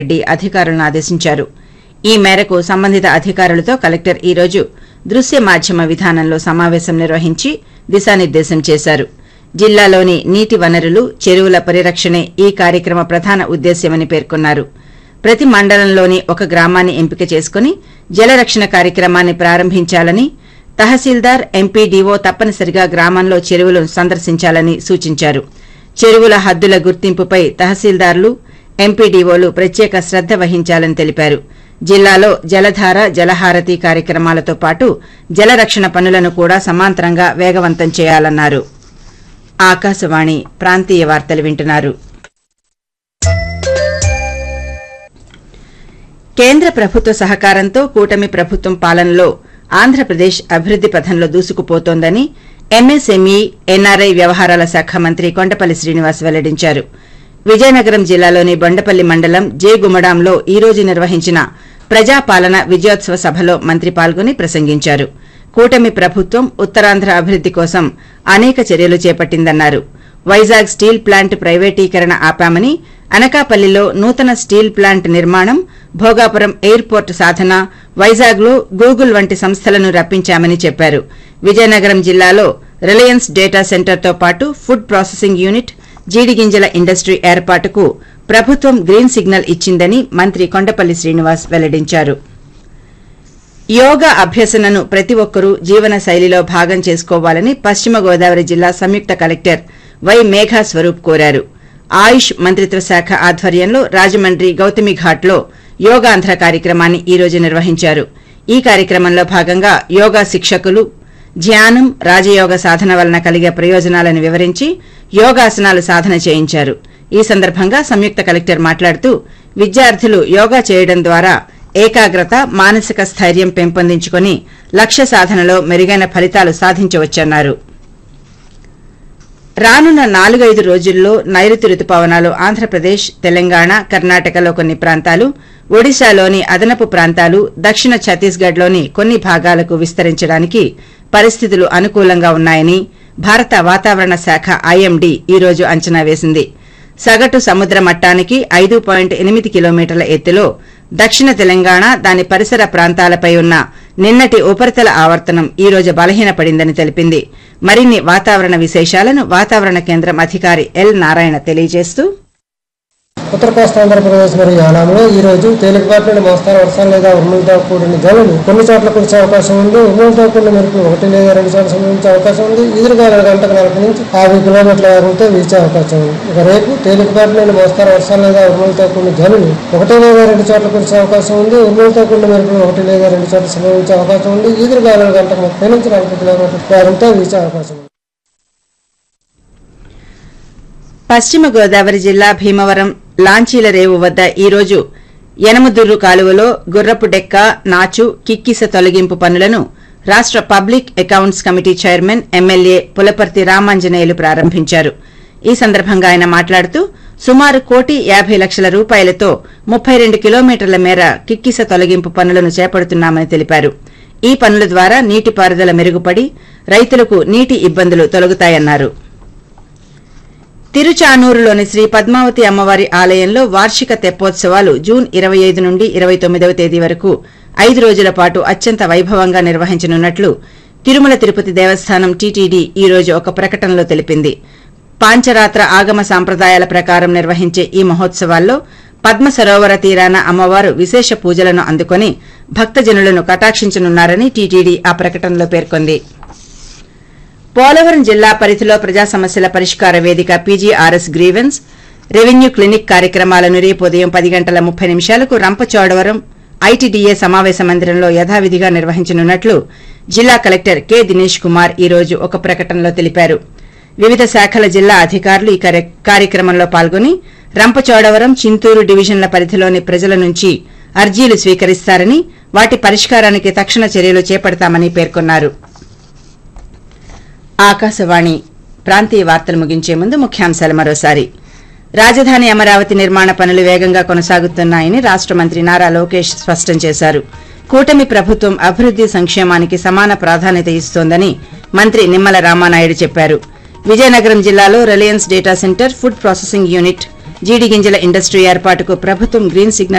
రెడ్డి అధికారులను ఆదేశించారు ఈ మేరకు సంబంధిత అధికారులతో కలెక్టర్ ఈ రోజు దృశ్య మాధ్యమ విధానంలో సమావేశం నిర్వహించి దిశానిర్దేశం చేశారు జిల్లాలోని నీటి వనరులు చెరువుల పరిరక్షణే ఈ కార్యక్రమ ప్రధాన ఉద్దేశ్యమని పేర్కొన్నారు ప్రతి మండలంలోని ఒక గ్రామాన్ని ఎంపిక చేసుకుని జలరక్షణ కార్యక్రమాన్ని ప్రారంభించాలని తహసీల్దార్ ఎంపీడీఓ తప్పనిసరిగా గ్రామంలో చెరువులను సందర్శించాలని సూచించారు చెరువుల హద్దుల గుర్తింపుపై తహసీల్దార్లు ఎంపీడీఓలు ప్రత్యేక శ్రద్ద వహించాలని తెలిపారు జిల్లాలో జలధార జలహారతి కార్యక్రమాలతో పాటు జలరక్షణ పనులను కూడా సమాంతరంగా వేగవంతం చేయాలన్నారు ఆకాశవాణి ప్రాంతీయ వార్తలు వింటున్నారు కేంద్ర ప్రభుత్వ సహకారంతో కూటమి ప్రభుత్వం పాలనలో ఆంధ్రప్రదేశ్ అభివృద్ది పథంలో దూసుకుపోతోందని ఎంఎస్ఎంఈ ఎన్ఆర్ఐ వ్యవహారాల శాఖ మంత్రి కొండపల్లి శ్రీనివాస్ వెల్లడించారు విజయనగరం జిల్లాలోని బొండపల్లి మండలం జే గుమ్మడాంలో ఈ రోజు నిర్వహించిన ప్రజాపాలన విజయోత్సవ సభలో మంత్రి పాల్గొని ప్రసంగించారు కూటమి ప్రభుత్వం ఉత్తరాంధ్ర అభివృద్ది కోసం అనేక చర్యలు చేపట్టిందన్నారు వైజాగ్ స్టీల్ ప్లాంట్ ప్రైవేటీకరణ ఆపామని అనకాపల్లిలో నూతన స్టీల్ ప్లాంట్ నిర్మాణం భోగాపురం ఎయిర్పోర్ట్ సాధన వైజాగ్లో గూగుల్ వంటి సంస్థలను రప్పించామని చెప్పారు విజయనగరం జిల్లాలో రిలయన్స్ డేటా సెంటర్తో పాటు ఫుడ్ ప్రాసెసింగ్ యూనిట్ జీడిగింజల ఇండస్ట్రీ ఏర్పాటుకు ప్రభుత్వం గ్రీన్ సిగ్నల్ ఇచ్చిందని మంత్రి కొండపల్లి శ్రీనివాస్ వెల్లడించారు యోగా అభ్యసనను ప్రతి ఒక్కరూ జీవన శైలిలో భాగం చేసుకోవాలని పశ్చిమ గోదావరి జిల్లా సంయుక్త కలెక్టర్ వై మేఘా స్వరూప్ కోరారు ఆయుష్ మంత్రిత్వ శాఖ ఆధ్వర్యంలో రాజమండ్రి గౌతమి ఘాట్లో యోగాంధ్ర కార్యక్రమాన్ని ఈ రోజు నిర్వహించారు ఈ కార్యక్రమంలో భాగంగా యోగా శిక్షకులు ధ్యానం రాజయోగ సాధన వలన కలిగే ప్రయోజనాలను వివరించి యోగాసనాలు సాధన చేయించారు ఈ సందర్భంగా సంయుక్త కలెక్టర్ మాట్లాడుతూ విద్యార్థులు యోగా చేయడం ద్వారా ఏకాగ్రత మానసిక స్థైర్యం పెంపొందించుకుని లక్ష్య సాధనలో మెరుగైన ఫలితాలు సాధించవచ్చన్నారు రానున్న నాలుగైదు రోజుల్లో నైరుతి రుతుపవనాలు ఆంధ్రప్రదేశ్ తెలంగాణ కర్ణాటకలో కొన్ని ప్రాంతాలు ఒడిశాలోని అదనపు ప్రాంతాలు దక్షిణ ఛత్తీస్గఢ్లోని కొన్ని భాగాలకు విస్తరించడానికి పరిస్థితులు అనుకూలంగా ఉన్నాయని భారత వాతావరణ శాఖ ఐఎండీ ఈ రోజు అంచనా వేసింది సగటు సముద్ర మట్టానికి ఐదు పాయింట్ ఎనిమిది కిలోమీటర్ల ఎత్తులో దక్షిణ తెలంగాణ దాని పరిసర ప్రాంతాలపై ఉన్న నిన్నటి ఉపరితల ఆవర్తనం ఈ రోజు బలహీనపడిందని తెలిపింది మరిన్ని వాతావరణ విశేషాలను వాతావరణ కేంద్రం అధికారి ఎల్ నారాయణ తెలియజేస్తూ ఉత్తర కోస్తా ఆంధ్రప్రదేశ్ మరియు యానాంలో ఈ రోజు తేలికపాటి నుండి మోస్తారు వర్షాలు లేదా ఉరుములతో కూడిన జల్లులు కొన్ని చోట్ల కురిసే అవకాశం ఉంది ఉరుములతో కూడిన మెరుపులు ఒకటి లేదా రెండు చోట్ల సంభవించే అవకాశం ఉంది ఎదురుగాలు గంటకు నలభై నుంచి యాభై కిలోమీటర్ల వేగంతో వీచే అవకాశం ఉంది ఇక రేపు తేలికపాటి నుండి మోస్తారు వర్షాలు లేదా ఉరుములతో కూడిన జల్లులు ఒకటి లేదా రెండు చోట్ల కురిసే అవకాశం ఉంది ఉరుములతో కూడిన మెరుపులు ఒకటి లేదా రెండు చోట్ల సంభవించే అవకాశం ఉంది ఎదురుగాలు గంటకు ముప్పై నుంచి నలభై కిలోమీటర్ల వేగంతో వీచే అవకాశం ఉంది పశ్చిమ గోదావరి జిల్లా భీమవరం లాంచీల రేవు వద్ద ఈ రోజు యనమదుర్రు కాలువలో గుర్రపు డెక్క నాచు కిక్కిస తొలగింపు పనులను రాష్ట public accounts committee chairman MLA Pulaparthi Ramanjaneyulu ప్రారంభించారు ఈ సందర్భంగా ఆయన మాట్లాడుతూ సుమారు కోటి యాభై లక్షల రూపాయలతో ముప్పై రెండు కిలోమీటర్ల మేర కిక్కిస తొలగింపు పనులను చేపడుతున్నామని తెలిపారు ఈ పనుల ద్వారా నీటిపారుదల మెరుగుపడి రైతులకు నీటి ఇబ్బందులు తొలగుతాయన్నారు తిరుచానూరులోని శ్రీ పద్మావతి అమ్మవారి ఆలయంలో వార్షిక తెప్పోత్సవాలు జూన్ ఇరవై ఐదు నుండి ఇరవై తొమ్మిదవ తేదీ వరకు ఐదు రోజుల పాటు అత్యంత వైభవంగా నిర్వహించనున్నట్లు తిరుమల తిరుపతి దేవస్థానం టీటీడీ ఈ రోజు ఒక ప్రకటనలో తెలిపింది పాంచరాత్ర ఆగమ సాంప్రదాయాల ప్రకారం నిర్వహించే ఈ మహోత్సవాల్లో పద్మ సరోవర తీరాన అమ్మవారు విశేష పూజలను అందుకొని భక్తజనులను కటాక్షించనున్నారని టీటీడీ ఆ ప్రకటనలో పేర్కొంది పోలవరం జిల్లా పరిధిలో ప్రజా సమస్యల పరిష్కార వేదిక పీజీఆర్ఎస్ గ్రీవెన్స్ రెవెన్యూ క్లినిక్ కార్యక్రమాలను రేపు ఉదయం పది గంటల ముప్పై నిమిషాలకు రంపచోడవరం ఐటీడీఏ సమావేశ మందిరంలో యథావిధిగా నిర్వహించనున్నట్లు జిల్లా కలెక్టర్ కె దినేష్ కుమార్ ఈ రోజు ఒక ప్రకటనలో తెలిపారు వివిధ శాఖల జిల్లా అధికారులు ఈ కార్య- కార్యక్రమంలో పాల్గొని రంపచోడవరం చింతూరు డివిజన్ల పరిధిలోని ప్రజల నుంచి అర్జీలు స్వీకరిస్తారని వాటి పరిష్కారానికి తక్షణ చర్యలు చేపడతామని పేర్కొన్నారు ఆకాశవాణి ప్రాంతీయ వార్తలు ముగించే ముందు ముఖ్యాంశాలు మరోసారి రాజధాని అమరావతి నిర్మాణ పనులు వేగంగా కొనసాగుతున్నాయని రాష్ట మంత్రి నారా లోకేష్ స్పష్టం చేశారు కూటమి ప్రభుత్వం అభివృద్ది సంక్షేమానికి సమాన ప్రాధాన్యత ఇస్తోందని మంత్రి నిమ్మల రామానాయుడు చెప్పారు విజయనగరం జిల్లాలో Reliance data centre food processing unit జీడి గింజల ఇండస్ట్రీ ఏర్పాటుకు ప్రభుత్వం గ్రీన్ సిగ్నల్